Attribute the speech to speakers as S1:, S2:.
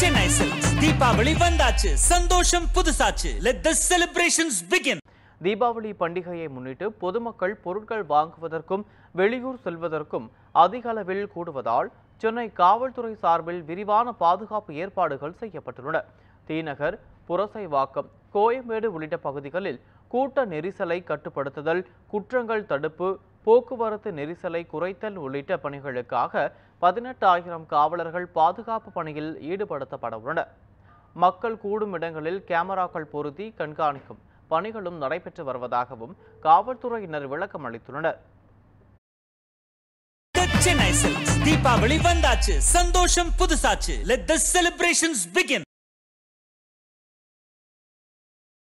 S1: Chennai Silks. Deepavali வந்தாச்சு சந்தோஷம் புதுசாச்சு let the celebrations begin
S2: Deepavali பண்டிகையை முன்னிட்டு பொதுமக்கள் பொருட்கள் வாங்குவதற்கும் வெளியூர் செல்வதற்கும் அதிக அளவில் கூடுவதால் சென்னை காவல்துறை சார்பில் விரிவான பாதுகாப்பு ஏற்பாடுகள் செய்யப்பட்டுள்ளன தீநகர் புரசைவாக்கம் கோயம்பேடு உள்ளிட்ட பகுதிகளில் கூட்ட நெரிசலை கட்டுப்படுத்துதல் குற்றங்கள் தடுப்பு போக்குவரத்து நெரிசலை குறைத்தல் உள்ளிட்ட பணிகளுக்காக பதினெட்டாயிரம் காவலர்கள் பாதுகாப்பு பணியில் ஈடுபடுத்தப்பட உள்ளனர் மக்கள் கூடும் இடங்களில் கேமராக்கள் பொருத்தி கண்காணிக்கும் பணிகளும் நடைபெற்று வருவதாகவும் காவல்துறையினர் விளக்கம் அளித்துள்ளனர்
S1: The Chennai Silks. தீபாவளி வந்தாச்சு சந்தோஷம் புதுசாச்சு let the celebrations begin